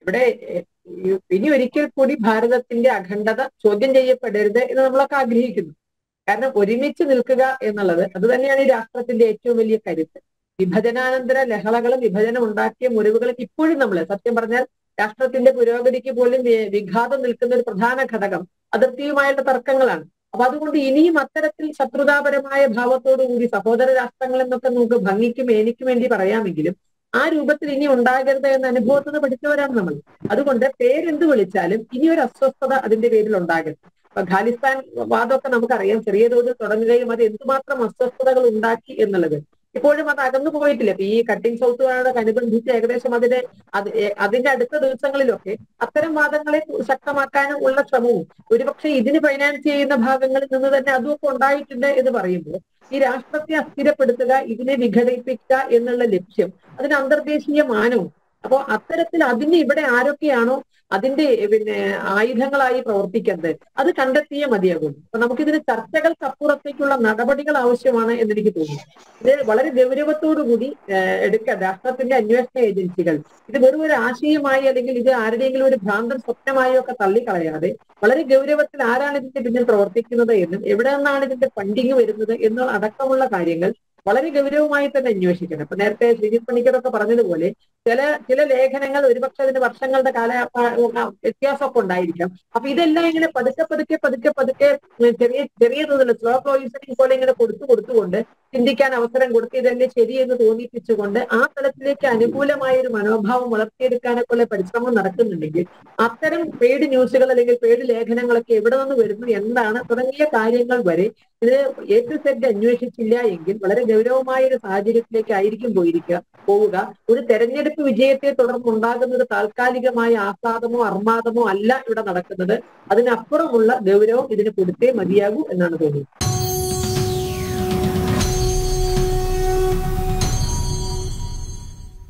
ഇവിടെ ഏഹ്, ഈ- ഇനി ഒരിക്കൽ കൂടി ഭാരതത്തിന്റെ അഖണ്ഡത ചോദ്യം ചെയ്യപ്പെടരുത് എന്ന് നമ്മളൊക്കെ ആഗ്രഹിക്കുന്നു കാരണം ഒരുമിച്ച് നിൽക്കുക എന്നുള്ളത് അത് തന്നെയാണ് ഈ രാഷ്ട്രത്തിന്റെ ഏറ്റവും വലിയ കരുത്ത് വിഭജനാനന്തര ലഹളകളും വിഭജനം ഉണ്ടാക്കിയ മുറിവുകളും ഇപ്പോഴും നമ്മൾ സത്യം പറഞ്ഞാൽ രാഷ്ട്രത്തിന്റെ പുരോഗതിക്ക് പോലും വി- വിഘാതം നിൽക്കുന്ന ഒരു പ്രധാന ഘടകം അതിർത്തിയുമായുള്ള തർക്കങ്ങളാണ് അപ്പൊ അതുകൊണ്ട് ഇനിയും അത്തരത്തിൽ ശത്രുതാപരമായ ഭാവത്തോടു കൂടി സഹോദര രാഷ്ട്രങ്ങൾ എന്നൊക്കെ നമുക്ക് ഭംഗിക്കും എനിക്കും വേണ്ടി പറയാമെങ്കിലും ആ രൂപത്തിൽ ഇനി ഉണ്ടാകരുത് എന്ന അനുഭവത്തിൽ നിന്ന് പഠിച്ചവരാണ് നമ്മൾ അതുകൊണ്ട് പേരെന്ത് വിളിച്ചാലും ഇനി ഒരു അസ്വസ്ഥത അതിന്റെ പേരിൽ ഉണ്ടാകരുത് ഇപ്പൊ ഖാലിസ്ഥാൻ വാദമൊക്കെ നമുക്കറിയാം ചെറിയ തോതിൽ തുടങ്ങുകയും അത് എന്തുമാത്രം അസ്വസ്ഥതകൾ ഉണ്ടാക്കി എന്നുള്ളത് ഇപ്പോഴും അത് അകന്നു പോയിട്ടില്ല ഇപ്പൊ ഈ കട്ടിംഗ് സൗത്തുമായോടൊക്കെ അനുബന്ധിച്ച് ഏകദേശം അതിന്റെ അത് ഏ- അതിന്റെ അടുത്ത ദിവസങ്ങളിലൊക്കെ അത്തരം വാദങ്ങളെ ശക്തമാക്കാനും ഉള്ള ശ്രമവും ഒരുപക്ഷെ ഇതിന് ഫൈനാൻസ് ചെയ്യുന്ന ഭാഗങ്ങളിൽ നിന്ന് തന്നെ അതുമൊക്കെ ഉണ്ടായിട്ടുണ്ട് എന്ന് പറയുമ്പോൾ ഈ രാഷ്ട്രത്തെ അസ്ഥിരപ്പെടുത്തുക ഇതിനെ വിഘടിപ്പിക്കുക എന്നുള്ള ലക്ഷ്യം അതിന് അന്തർദേശീയ മാനവും അപ്പോ അത്തരത്തിൽ അതിന് ഇവിടെ ആരൊക്കെയാണോ അതിന്റെ പിന്നെ ആയുധങ്ങളായി പ്രവർത്തിക്കുന്നത് അത് കണ്ടെത്തിയേ മതിയാകും അപ്പൊ നമുക്കിതിന് ചർച്ചകൾക്കപ്പുറത്തേക്കുള്ള നടപടികൾ ആവശ്യമാണ് എന്ന് എനിക്ക് തോന്നുന്നു ഇത് വളരെ ഗൗരവത്തോടു കൂടി ഏഹ്, എടുക്കാൻ രാഷ്ട്രത്തിന്റെ അന്വേഷണ ഏജൻസികൾ ഇത് വെറും ഒരു ആശയമായി അല്ലെങ്കിൽ ഇത് ആരുടെയെങ്കിലും ഒരു ഭ്രാന്തൻ സ്വപ്നമായോ ഒക്കെ തള്ളിക്കളയാതെ വളരെ ഗൗരവത്തിൽ ആരാണ് ഇതിന്റെ പിന്നിൽ പ്രവർത്തിക്കുന്നത് എന്നും എവിടെ നിന്നാണ് ഇതിന്റെ ഫണ്ടിങ് വരുന്നത് എന്ന അടക്കമുള്ള കാര്യങ്ങൾ വളരെ ഗൗരവമായി തന്നെ അന്വേഷിക്കണം ഇപ്പൊ നേരത്തെ ശ്രീജിത് പണിക്കരൊക്കെ പറഞ്ഞതുപോലെ ചില ചില ലേഖനങ്ങൾ ഒരുപക്ഷെ അതിന് വർഷങ്ങളുടെ കാല ആ, വ്യത്യാസമൊക്കെ ഉണ്ടായിരിക്കാം അപ്പൊ ഇതെല്ലാം ഇങ്ങനെ പതുക്കെ പതുക്കെ പതുക്കെ പതുക്കെ ഉം, ചെറിയ ചെറിയ തോതിൽ സ്ലോ പോയിസണിങ് പോലെ ഇങ്ങനെ കൊടുത്തു കൊടുത്തുകൊണ്ട് ചിന്തിക്കാൻ അവസരം കൊടുത്ത് ഇതല്ലേ ശരിയെന്ന് തോന്നിപ്പിച്ചുകൊണ്ട് ആ തലത്തിലേക്ക് അനുകൂലമായ ഒരു മനോഭാവം വളർത്തിയെടുക്കാനൊക്കെ ഉള്ള പരിശ്രമം നടക്കുന്നുണ്ടെങ്കിൽ അത്തരം പെയ്ഡ് ന്യൂസുകൾ അല്ലെങ്കിൽ പെയ്ഡ് ലേഖനങ്ങളൊക്കെ എവിടെ നിന്ന് വരുന്നു എന്താണ് തുടങ്ങിയ കാര്യങ്ങൾ വരെ ഇത് എ ടു സെറ്റ് അന്വേഷിച്ചില്ല എങ്കിൽ വളരെ ഗൗരവമായ ഒരു സാഹചര്യത്തിലേക്ക് ആയിരിക്കും പോയിരിക്കുക പോവുക ഒരു തെരഞ്ഞെടുപ്പ് വിജയത്തെ തുടർന്ന് ഉണ്ടാകുന്ന ഒരു താൽക്കാലികമായ ആഹ്ലാദമോ അർമാദമോ അല്ല ഇവിടെ നടക്കുന്നത് അതിനപ്പുറമുള്ള ഗൗരവം ഇതിന് കൊടുത്തേ മതിയാകൂ എന്നാണ് തോന്നുന്നത്